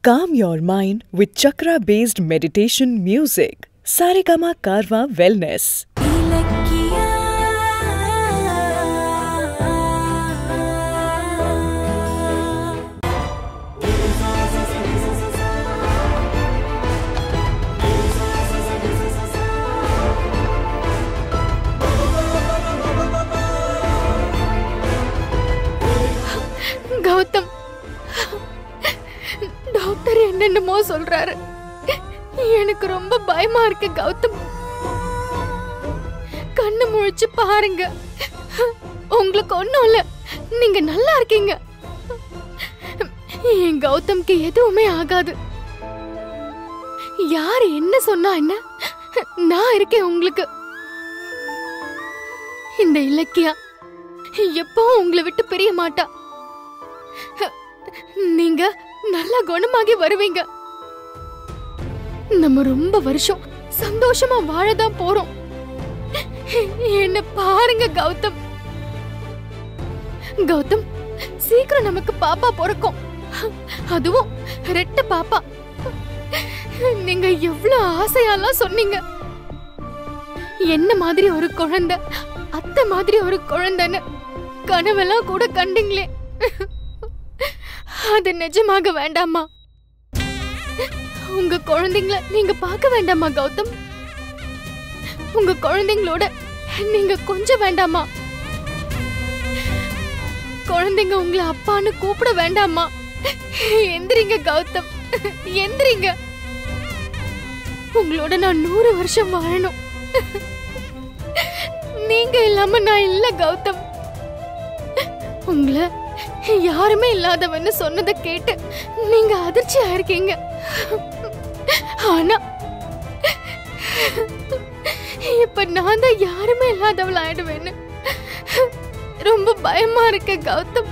Calm your mind with chakra based meditation music. Saregama Karwa Wellness. Gautham doctor என்னென்னமோ சொல்றாரு எனக்கு ரொம்ப பயமா இருக்கு கௌதம் கண்ணு முழிச்சு பாருங்க உங்களுக்கு ஒண்ணும் இல்ல நீங்க நல்லா இருக்கீங்க என் கௌதம்க்கு எதுவுமே ஆகாது யார் என்ன சொன்னா என்ன நான் இருக்கேன் உங்களுக்கு இந்த இலக்கியா எப்பவும் உங்களை விட்டு பிரிய மாட்டா நீங்க நல்லா குணமாகி வருவீங்க நம்ம ரொம்ப வருஷம் சந்தோஷமா வாழதான் போறோம் என்ன பாருங்க கௌதம் கௌதம் சீக்கிரம் நமக்கு பாப்பா பிறக்கும் அதுவும் ரெட்ட பாப்பா நீங்க எவ்வளவு ஆசையாலாம் சொன்னீங்க என்ன மாதிரி ஒரு குழந்தை அத்தை மாதிரி ஒரு குழந்தைன்னு கனவெல்லாம் கூட கண்டீங்களே அது நிஜமாக வேண்டாமா உங்க குழந்தைங்கள நீங்க பார்க்க வேண்டாமா கௌதம் உங்க குழந்தைங்களோட நீங்க கொஞ்சம் வேண்டாமா குழந்தைங்க உங்களை அப்பான்னு கூப்பிட வேண்டாமா எந்திரிங்க கௌதம் எந்திரிங்க உங்களோட நான் நூறு வருஷம் வாழணும் நீங்க இல்லாம நான் இல்ல கௌதம் உங்களை யாருமே இல்லாதவன்னு சொன்னதை கேட்டு நீங்க அதிர்ச்சியா இருக்கீங்க ஆனா இப்ப நான் தான் யாருமே இல்லாதவள் ஆயிடுவேன்னு ரொம்ப பயமா இருக்கு கௌதம்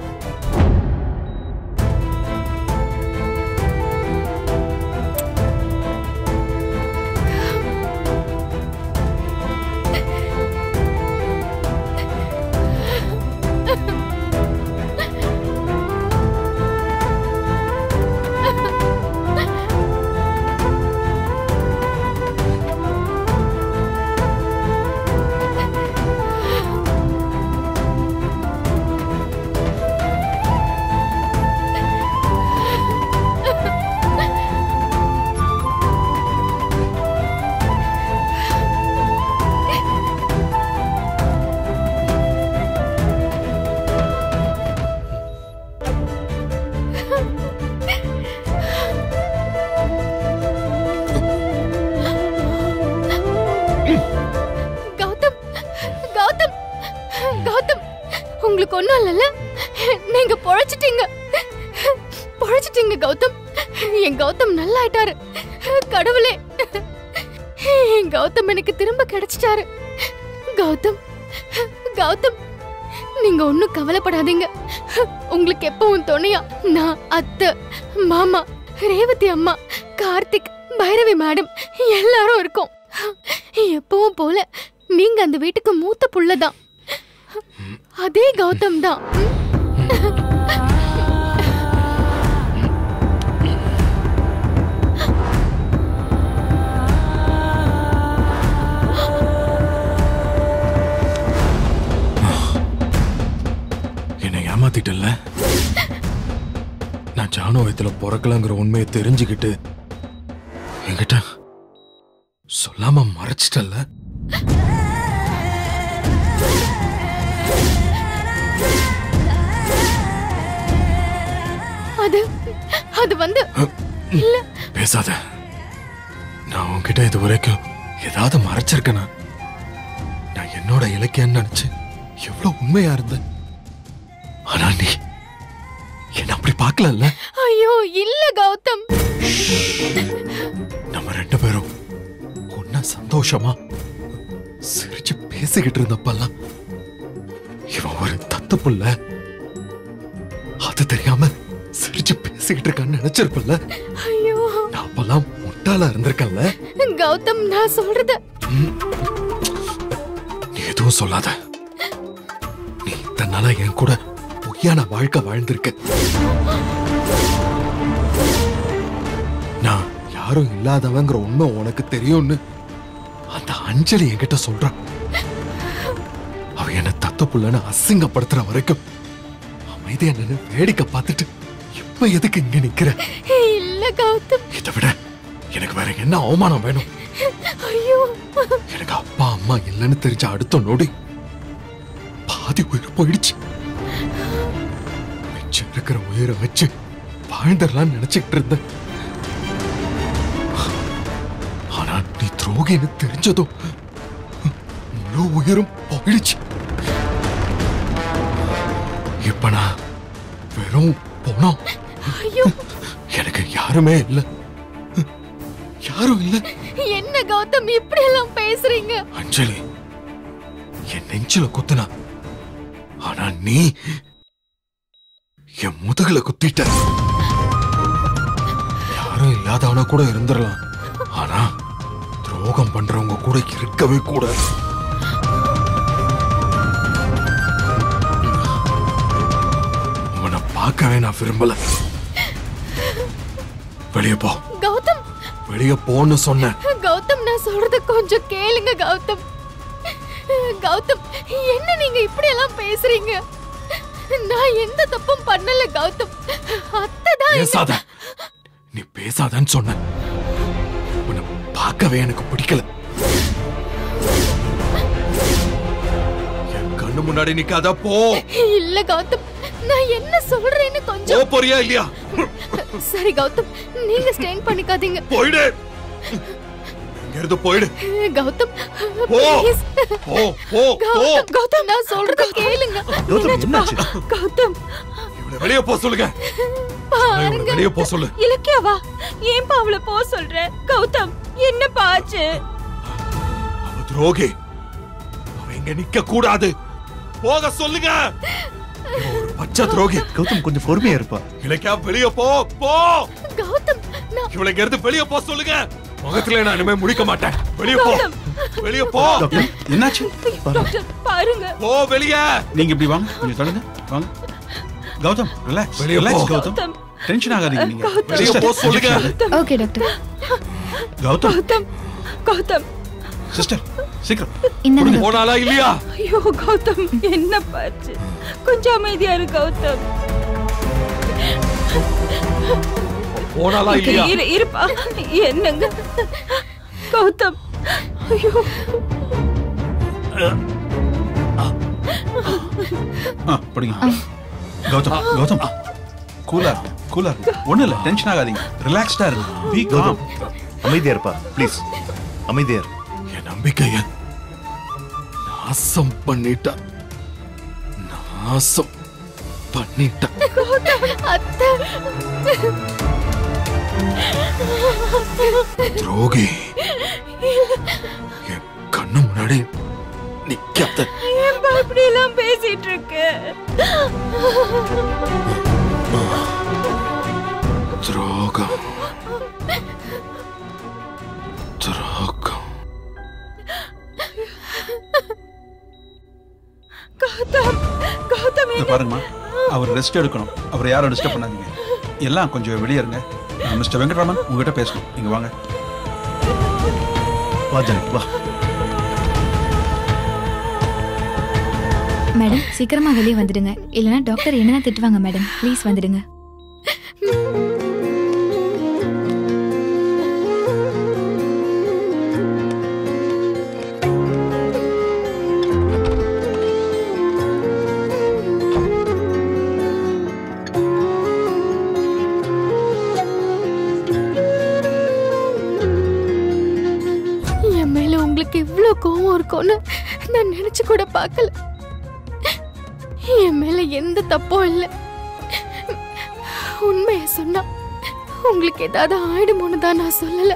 கௌதம் கௌதம் கௌதம் உங்களுக்கு ஒண்ணும் இல்லைல்ல நீங்க பொழைச்சிட்டீங்க பொழைச்சிட்டீங்க கௌதம் என் கௌதம் நல்லா ஆயிட்டாரு கடவுளே என் கௌதம் எனக்கு திரும்ப கிடைச்சிட்டாரு கௌதம் கௌதம் நீங்க ஒண்ணும் கவலைப்படாதீங்க உங்களுக்கு எப்பவும் துணையா நான் அத்தை மாமா ரேவதி அம்மா கார்த்திக் பைரவி மேடம் எல்லாரும் இருக்கோம் எப்பவும் போல நீங்க அந்த வீட்டுக்கு மூத்த புள்ளதான் அதே கௌதம் தான் என்னை ஏமாத்திட்டல்ல நான் ஜானு வயத்துல பிறக்கலங்கிற உண்மையை தெரிஞ்சுக்கிட்டு என்கிட்ட சொல்லாம மறைச்சிட்டல்ல அது அது வந்து இல்ல பேசாத நான் உன்கிட்ட இது வரைக்கும் ஏதாவது மறைச்சிருக்கேனா நான் என்னோட இலக்கியன்னு நினைச்சு எவ்வளவு உண்மையா இருந்தேன் ஆனா நீ என்ன அப்படி பார்க்கலல்ல ஐயோ இல்ல கௌதம் நம்ம ரெண்டு பேரும் ஒன்னா சந்தோஷமா சிரிச்சு பேசிக்கிட்டு இருந்தப்பெல்லாம் இவன் ஒரு தத்து புள்ள அது தெரியாம சிரிச்சு பேசிக்கிட்டு இருக்கான்னு நினைச்சிருப்பல்ல ஐயோ நான் அப்பெல்லாம் முட்டாளா இருந்திருக்கேன்ல கௌதம் நான் சொல்றது நீ எதுவும் சொல்லாத நீ இத்தனை நாளா என் கூட பொய்யான வாழ்க்கை வாழ்ந்திருக்க யாரும் இல்லாதவங்கிற உண்மை உனக்கு தெரியும்னு அந்த அஞ்சலி என்கிட்ட சொல்றான் அவ என்ன தத்து புள்ளன்னு அசிங்கப்படுத்துற வரைக்கும் அமைதியா நின்னு வேடிக்கை பார்த்துட்டு இப்ப எதுக்கு இங்க நிக்கிற இல்ல கௌதம் இதை விட எனக்கு வேற என்ன அவமானம் வேணும் ஐயோ எனக்கு அப்பா அம்மா இல்லைன்னு தெரிஞ்ச அடுத்த நொடி பாதி உயிர் போயிடுச்சு மிச்சம் இருக்கிற உயிரை வச்சு வாழ்ந்துடலாம் நினைச்சுக்கிட்டு இருந்தேன் ஆனா நீ துரோகின்னு தெரிஞ்சதும் முழு உயிரும் போயிடுச்சு இப்ப நான் வெறும் போனோம் ஐயோ எனக்கு யாருமே இல்லை யாரும் இல்லை என்ன கௌதம் இப்படி எல்லாம் பேசுறீங்க அஞ்சலி என் நெஞ்சில குத்துனா ஆனா நீ என் முதுகுல குத்திட்ட யாரும் இல்லாதவனா கூட இருந்துடலாம் ஆனா துரோகம் பண்றவங்க கூட இருக்கவே கூடாது உன்னை பார்க்கவே நான் விரும்பல வெளியே போ கௌதம் வெளியே போன்னு சொன்னேன் கௌதம் நான் சொல்றத கொஞ்சம் கேளுங்க கௌதம் கௌதம் என்ன நீங்க இப்படி எல்லாம் பேசுறீங்க நான் எந்த தப்பும் பண்ணல கௌதம் அத்தை தான் என்ன- பேசாத நீ பேசாதன்னு சொன்ன உன்னை பார்க்கவே எனக்கு பிடிக்கல என் கண்ணு முன்னாடி நிக்காத போ இல்ல கௌதம் நான் என்ன சொல்றேன்னு போ கொஞ்சம் போறியா இல்லையா சரி கௌதம் நீங்க ஸ்டெயின் பண்ணிக்காதீங்க போயிடு இங்க இருந்து போயிடு கௌதம் போ please. போ போ போ கௌதம் கௌதம் நான் சொல்றத கேளுங்க கௌதம் என்னாச்சு கௌதம் இவனை வெளியே போ சொல்லுங்க நான் இவனை பாருங்க வெளியே போ சொல்லு இலக்கியாவா ஏன்பா அவளை போ சொல்ற கௌதம் என்ன பாச்சு அவ துரோகி அவ இங்க நிக்க கூடாது போக சொல்லுங்க இவ ஒரு பச்சை துரோகி கௌதம் கொஞ்சம் பொறுமையா இருப்பா இலக்கியா வெளியே போ போ கௌதம் நான் இவளை இங்க இருந்து வெளியே போ சொல்லுங்க முகத்துல நான் இனிமே முடிக்க மாட்டேன் வெளியே போ வெளியே போ டாக்டர் என்னாச்சு டாக்டர் பாருங்க போ வெளியே நீங்க இப்படி வாங்க கொஞ்சம் தொடங்க வாங்க கௌதம் ரிலாக்ஸ் வெளிய போ. ரிலாக்ஸ் கௌதம் கௌதம் டென்ஷன் ஆகாதீங்க நீங்க வெளிய Sister, போ சொல்லுங்க. injection. Okay doctor Gautham Gautham Gautham sister சீக்கிரம் இந்தாங்க போனாலா இல்லையா ஐயோ கௌதம் என்ன பாச்சு கொஞ்சம் அமைதியா இரு கௌதம் போனாலா இல்லையா இரு இருப்பா என்னங்க கௌதம் ஐயோ ஆ படிங்க கௌதம் கௌதம் கூலா கூலா ஒண்ணு இல்ல டென்ஷன் ஆகாதீங்க ரிலாக்ஸ்டா இருங்க பி கௌதம் காம் அமைதியா இருப்பா ப்ளீஸ் அமைதியா இரு என் நம்பிக்கைய நாசம் பண்ணிட்ட நாசம் பண்ணிட்ட அத்தை துரோகி என் கண்ணு முன்னாடி நிக்காத ஏன்பா இப்படி எல்லாம் பேசிட்டு இருக்க துரோகம் துரோகம் கௌதம் கௌதம் இத என்ன பாருங்கம்மா அவர் ரெஸ்ட் எடுக்கணும் அவரை யாரும் டிஸ்டர்ப் பண்ணாதீங்க எல்லாம் கொஞ்சம் வெளியே இருங்க மிஸ்டர் வெங்கட்ராமன் உங்ககிட்ட பேசணும் இங்க வாங்க வா ஜனனி வா மேடம் சீக்கிரமா வெளியே வந்துடுங்க இல்லைன்னா டாக்டர் என்னதான் திட்டுவாங்க மேடம் ப்ளீஸ் வந்துடுங்க என் மேல உங்களுக்கு இவ்ளோ கோவம் இருக்கும்னு நான் நினைச்சு கூட பார்க்கல என் மேல எந்த தப்பும் இல்லை உண்மைய சொன்னா உங்களுக்கு ஏதாவது ஆயிடுமோன்னு தான் நான் சொல்லல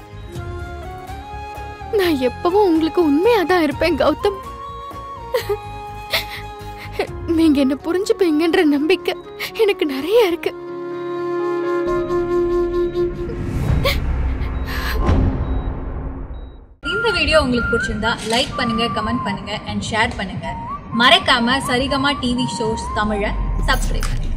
நான் எப்பவும் உங்களுக்கு உண்மையா தான் இருப்பேன் கௌதம் நீங்க என்ன புரிஞ்சுப்பீங்கன்ற நம்பிக்கை எனக்கு நிறைய இருக்கு இந்த வீடியோ உங்களுக்கு பிடிச்சிருந்தா லைக் பண்ணுங்க கமெண்ட் பண்ணுங்க அண்ட் ஷேர் பண்ணுங்க மறக்காம சரிகமா டிவி ஷோஸ் தமிழை சப்ஸ்கிரைப் பண்ணுங்க